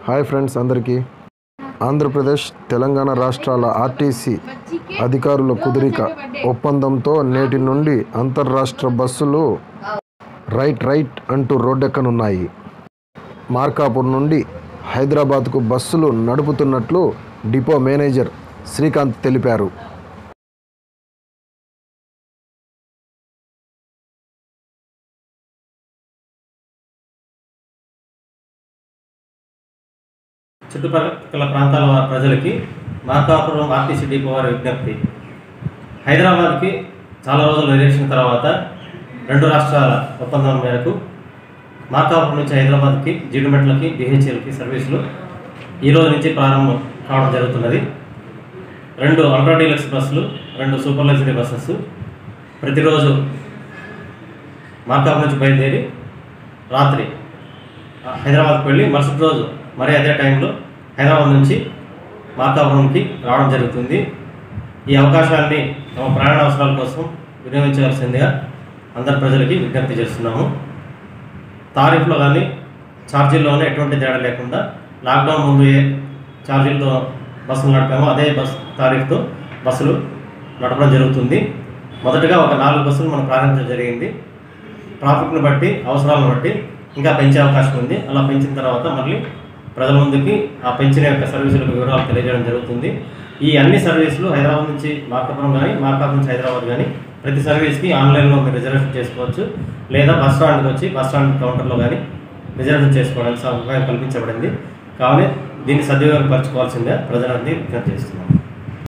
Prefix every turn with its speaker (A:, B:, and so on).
A: hi friends అందరికీ ఆంధ్రప్రదేశ్ తెలంగాణ రాష్ట్రాల RTC అధికారుల కుదిరిక ఒప్పందంతో నేటి నుండి అంతర్రాష్ట్ర బస్సులు రైట్ రైట్ అంటూ రోడ్డెక్కనున్నాయి మార్కాపూర్ నుండి హైదరాబాద్కు బస్సులు నడుపుతున్నట్లు డిపో మేనేజర్ శ్రీకాంత్ తెలిపారు
B: చుట్టుపక్కల ప్రాంతాల వారి ప్రజలకి మార్కాపురం ఆర్టీసీ డిపో వారి విజ్ఞప్తి హైదరాబాద్కి చాలా రోజుల నిరీక్షణ తర్వాత రెండు రాష్ట్రాల ఒప్పందం మేరకు మార్కాపురం నుంచి హైదరాబాద్కి జిడిమెట్లకి డిహెచ్ఎల్కి సర్వీసులు ఈ రోజు నుంచి ప్రారంభం కావడం జరుగుతున్నది రెండు అల్ట్రా డీలక్స్ బస్సులు రెండు సూపర్ లగ్జరీ బస్సెస్ ప్రతిరోజు మార్కాపురం నుంచి బయలుదేరి రాత్రి హైదరాబాద్కి వెళ్ళి మరుసటి రోజు మరి అదే టైంలో హైదరాబాద్ నుంచి మార్కాపురంకి రావడం జరుగుతుంది ఈ అవకాశాన్ని తమ ప్రయాణ అవసరాల కోసం వినియోగించవలసిందిగా అందరి ప్రజలకి విజ్ఞప్తి చేస్తున్నాము తారీఫ్లో కానీ ఛార్జీల్లోనే ఎటువంటి తేడా లేకుండా లాక్డౌన్ ముందు ఏ ఛార్జీలతో బస్సులు నడిపామో అదే బస్ తారీఫ్తో బస్సులు నడపడం జరుగుతుంది మొదటగా ఒక నాలుగు బస్సులు మనం ప్రారంభించడం జరిగింది ట్రాఫిక్ను బట్టి అవసరాలను బట్టి ఇంకా పెంచే అవకాశం ఉంది అలా పెంచిన తర్వాత మళ్ళీ ప్రజల ముందుకి ఆ పెంచిన యొక్క సర్వీసులకు వివరాలు తెలియజేయడం జరుగుతుంది ఈ అన్ని సర్వీసులు హైదరాబాద్ నుంచి మార్కాపురం కానీ మార్కాపురం నుంచి హైదరాబాద్ కానీ ప్రతి సర్వీస్కి ఆన్లైన్లో మీరు రిజర్వేషన్ చేసుకోవచ్చు లేదా బస్ స్టాండ్కి వచ్చి బస్ స్టాండ్ కౌంటర్లో కానీ రిజర్వేషన్ చేసుకోవడానికి సౌకర్యం కల్పించబడింది కావున దీన్ని సద్వినియోగపరచుకోవాల్సిందే ప్రజలందరినీ విజ్ఞప్తి చేస్తున్నాం